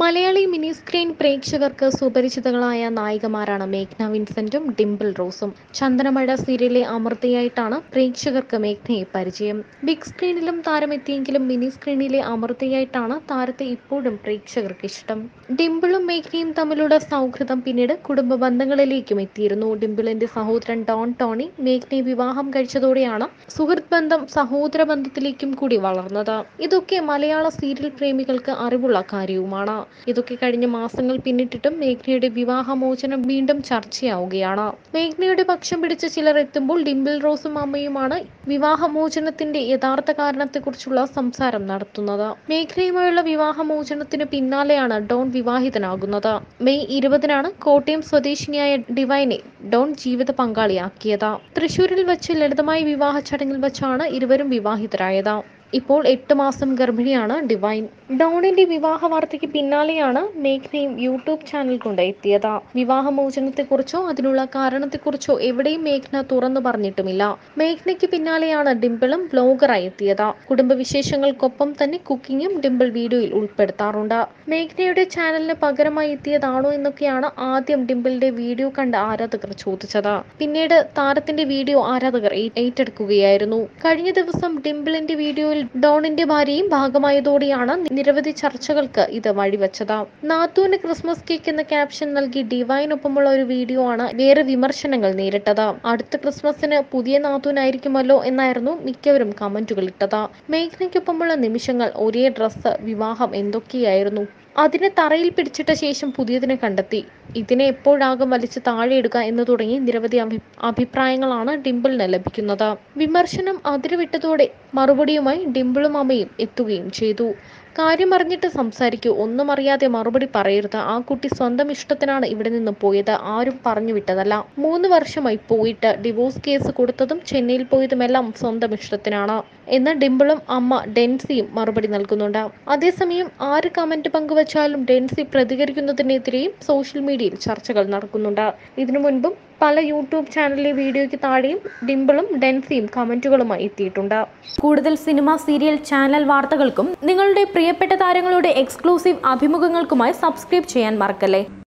Malayali mini screen പ്രേക്ഷകർക്ക് സുപരിചിതങ്ങളായ നായികമാരാണ് മേഘ്ന വിൻസെന്റും ഡിംപിൾ റോസും ചന്ദനമഴ സീരിയലിലെ അമൃതയായിട്ടാണ് പ്രേക്ഷകർക്ക് മേഘ്നയെ പരിചയം ബിഗ് സ്ക്രീനിലും താരമെത്തിയെങ്കിലും മിനി സ്ക്രീനിലെ അമൃതയായിട്ടാണ് താരത്തെ ഇപ്പോഴും പ്രേക്ഷകർക്ക് ഇഷ്ടം ഡിംപിളും മേഘ്നയും തമ്മിലുള്ള സൗഹൃദം പിന്നീട് കുടുംബ ബന്ധങ്ങളിലേക്കും എത്തിയിരുന്നു ഡിംപിളിന്റെ സഹോദരൻ ഡോൺ ടോണി മേഘ്നയെ വിവാഹം കഴിച്ചതോടെയാണ് സുഹൃത്ത് ബന്ധം സഹോദര ബന്ധത്തിലേക്കും കൂടി വളർന്നത് ഇതൊക്കെ മലയാള സീരിയൽ പ്രേമികൾക്ക് അറിവുള്ള കാര്യവുമാണ് ഇതൊക്കെ കഴിഞ്ഞ മാസങ്ങൾ പിന്നിട്ടിട്ടും മേഘ്നയുടെ വിവാഹമോചനം വീണ്ടും ചർച്ചയാവുകയാണ് മേഘ്നയുടെ പക്ഷം പിടിച്ച ചിലർ എത്തുമ്പോൾ ഡിംപിൾ റോസും അമ്മയുമാണ് വിവാഹമോചനത്തിന്റെ യഥാർത്ഥ കാരണത്തെക്കുറിച്ചുള്ള സംസാരം നടത്തുന്നത് മേഘ്നയുമായുള്ള വിവാഹമോചനത്തിന് പിന്നാലെയാണ് ഡോൺ വിവാഹിതനാകുന്നത് മെയ് ഇരുപതിനാണ് കോട്ടയം സ്വദേശിനിയായ ഡിവൈനെ ഡോൺ ജീവിത പങ്കാളിയാക്കിയത് തൃശൂരിൽ വെച്ച് ലളിതമായ വിവാഹ ചടങ്ങിൽ വെച്ചാണ് ഇരുവരും വിവാഹിതരായത് ഇപ്പോൾ എട്ട് മാസം ഗർഭിണിയാണ് ഡിവൈൻ ഡോണിന്റെ വിവാഹ വാർത്തയ്ക്ക് പിന്നാലെയാണ് മേഘ്നയും യൂട്യൂബ് ചാനൽ കൊണ്ട് എത്തിയത് വിവാഹമോചനത്തെക്കുറിച്ചോ അതിനുള്ള കാരണത്തെക്കുറിച്ചോ എവിടെയും മേഘ്ന തുറന്നു പറഞ്ഞിട്ടുമില്ല മേഘ്നയ്ക്ക് പിന്നാലെയാണ് ഡിംപിളും ബ്ലോഗറായി എത്തിയത് കുടുംബവിശേഷങ്ങൾക്കൊപ്പം തന്നെ കുക്കിങ്ങും ഡിംപിൾ വീഡിയോയിൽ ഉൾപ്പെടുത്താറുണ്ട് മേഘ്നയുടെ ചാനലിന് പകരമായി എത്തിയതാണോ എന്നൊക്കെയാണ് ആദ്യം ഡിംപിളിന്റെ വീഡിയോ കണ്ട് ആരാധകർ ചോദിച്ചത് പിന്നീട് താരത്തിന്റെ വീഡിയോ ആരാധകർ ഏ- ഏറ്റെടുക്കുകയായിരുന്നു കഴിഞ്ഞ ദിവസം ഡിംപിളിന്റെ വീഡിയോയിൽ ഡോണിന്റെ ഭാര്യയും ഭാഗമായതോടെയാണ് നിരവധി ചർച്ചകൾക്ക് ഇത് വഴിവെച്ചത് നാത്തൂന് ക്രിസ്മസ് കേക്ക് എന്ന ക്യാപ്ഷൻ നൽകി ഡിവൈനൊപ്പമുള്ള ഒരു വീഡിയോ ആണ് വേറെ വിമർശനങ്ങൾ നേരിട്ടത് അടുത്ത ക്രിസ്മസിന് പുതിയ നാത്തൂനായിരിക്കുമല്ലോ എന്നായിരുന്നു മിക്കവരും കമന്റുകൾ ഇട്ടത് മേഘ്നയ്ക്കൊപ്പമുള്ള നിമിഷങ്ങൾ ഒരേ ഡ്രസ്സ് വിവാഹം എന്തൊക്കെയായിരുന്നു അതിനെ തറയിൽ പിടിച്ചിട്ട ശേഷം പുതിയതിനെ കണ്ടെത്തി ഇതിനെ എപ്പോഴാകും വലിച്ച് താഴെയിടുക എന്ന് തുടങ്ങി നിരവധി അഭി അഭിപ്രായങ്ങളാണ് ഡിംപിളിന് ലഭിക്കുന്നത് വിമർശനം അതിരുവിട്ടതോടെ മറുപടിയുമായി ഡിംപിളും അമ്മയും എത്തുകയും ചെയ്തു കാര്യം അറിഞ്ഞിട്ട് സംസാരിക്കൂ ഒന്നും അറിയാതെ മറുപടി പറയരുത് ആ കുട്ടി സ്വന്തം ഇഷ്ടത്തിനാണ് ഇവിടെ നിന്ന് പോയത് ആരും പറഞ്ഞു വിട്ടതല്ല മൂന്ന് വർഷമായി പോയിട്ട് ഡിവോഴ്സ് കേസ് കൊടുത്തതും ചെന്നൈയിൽ പോയതുമെല്ലാം സ്വന്തം ഇഷ്ടത്തിനാണ് എന്ന് ഡിംപിളും അമ്മ ഡെൻസിയും മറുപടി നൽകുന്നുണ്ട് അതേസമയം ആര് കമന്റ് പങ്കുവച്ചാലും ഡെൻസി പ്രതികരിക്കുന്നതിനെതിരെയും സോഷ്യൽ മീഡിയയിൽ ചർച്ചകൾ നടക്കുന്നുണ്ട് ഇതിനു മുൻപും പല യൂട്യൂബ് ചാനലിലെ വീഡിയോയ്ക്ക് താഴെയും ഡിംപിളും ഡെൻസിയും കമന്റുകളുമായി എത്തിയിട്ടുണ്ട് കൂടുതൽ സിനിമ സീരിയൽ ചാനൽ വാർത്തകൾക്കും നിങ്ങളുടെ പ്രിയപ്പെട്ട താരങ്ങളുടെ എക്സ്ക്ലൂസീവ് അഭിമുഖങ്ങൾക്കുമായി സബ്സ്ക്രൈബ് ചെയ്യാൻ മറക്കല്ലേ